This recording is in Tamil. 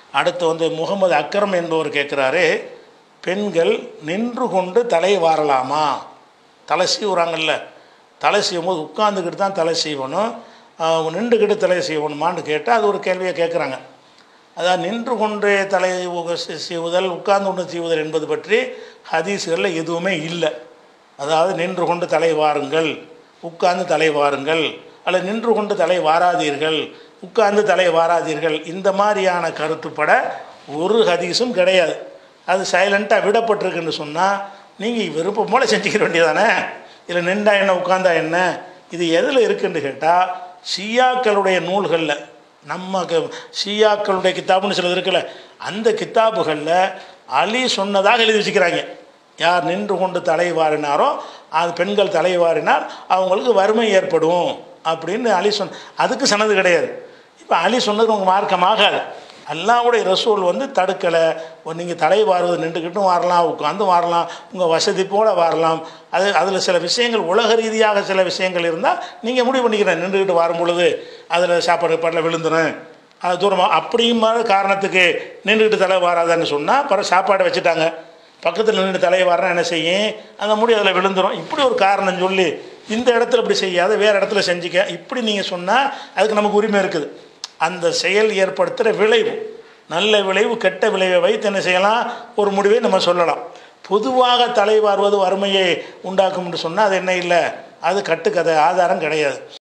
அடுத்து வந்து முகமது அக்ரம் என்பவர் கேட்குறாரு பெண்கள் நின்று கொண்டு தலை வாரலாமா தலை சீவுறாங்கல்ல தலை சீவும் போது உட்காந்துக்கிட்டு தான் தலை சீவணும் ஆஹ் நின்றுக்கிட்டு தலை சீவணுமான்னு கேட்டால் அது ஒரு கேள்வியை கேட்குறாங்க அதாவது நின்று கொண்டே தலை உக- சி- சீவுதல் உட்கார்ந்து கொண்டு சீவுதல் என்பது பற்றி ஹதீஸ்களில் எதுவுமே இல்லை அதாவது நின்று கொண்டு தலை வாருங்கள் உட்கார்ந்து தலை வாருங்கள் அல்லது நின்று கொண்டு தலை வாராதீர்கள் உட்கார்ந்து தலை வாராதீர்கள் இந்த மாதிரியான கருத்துப்பட ஒரு ஹதீஸும் கிடையாது அது சைலண்ட்டாக விடப்பட்டிருக்குன்னு சொன்னால் நீங்கள் விருப்பம் போல செஞ்சுக்கிற வேண்டியதானே இல்லை நின்றா என்ன உட்கார்ந்தா என்ன இது எதில் இருக்குன்னு கேட்டால் ஷியாக்களுடைய நூல்களில் நம்ம க- ஷியாக்களுடைய கித்தாபுன்னு சிலது இருக்குல்ல அந்த கித்தாபுகளில் அலி சொன்னதாக எழுதி வச்சுக்கிறாங்க யார் நின்று கொண்டு தலை வாரினாரோ அது பெண்கள் தலை வாரினால் அவங்களுக்கு வறுமை ஏற்படும் அப்படின்னு அலி சொன்ன அதுக்கு சனது கிடையாது இப்போ அலி சொன்னது உங்கள் மார்க்கமாகாது அல்லாவுடைய ரசூல் வந்து தடுக்கலை நீங்கள் தலை வாருவது நின்றுக்கிட்டும் வாரலாம் உட்காந்து வாரலாம் உங்கள் வசதி போல வாரலாம் அது அதில் சில விஷயங்கள் உலக ரீதியாக சில விஷயங்கள் இருந்தால் நீங்கள் முடிவு பண்ணிக்கிறேன் நின்றுக்கிட்டு வரும் பொழுது அதில் சாப்பாடு பாட்டில் விழுந்துடும் அது தூரமாக அப்படியும் காரணத்துக்கு நின்றுக்கிட்டு தலை வாராதான்னு சொன்னால் அப்புறம் சாப்பாடை வச்சுட்டாங்க பக்கத்தில் நின்று தலையை வரனா என்ன செய்யும் அந்த முடி அதில் விழுந்துரும் இப்படி ஒரு காரணம் சொல்லி இந்த இடத்துல இப்படி செய்யாத வேறு இடத்துல செஞ்சுக்க இப்படி நீங்கள் சொன்னால் அதுக்கு நமக்கு உரிமை இருக்குது அந்த செயல் ஏற்படுத்துகிற விளைவு நல்ல விளைவு கெட்ட விளைவை வைத்து என்ன செய்யலாம் ஒரு முடிவை நம்ம சொல்லலாம் பொதுவாக தலை வாருவது வறுமையை உண்டாக்கும் என்று சொன்னால் அது என்ன இல்லை அது கட்டுக்கதை ஆதாரம் கிடையாது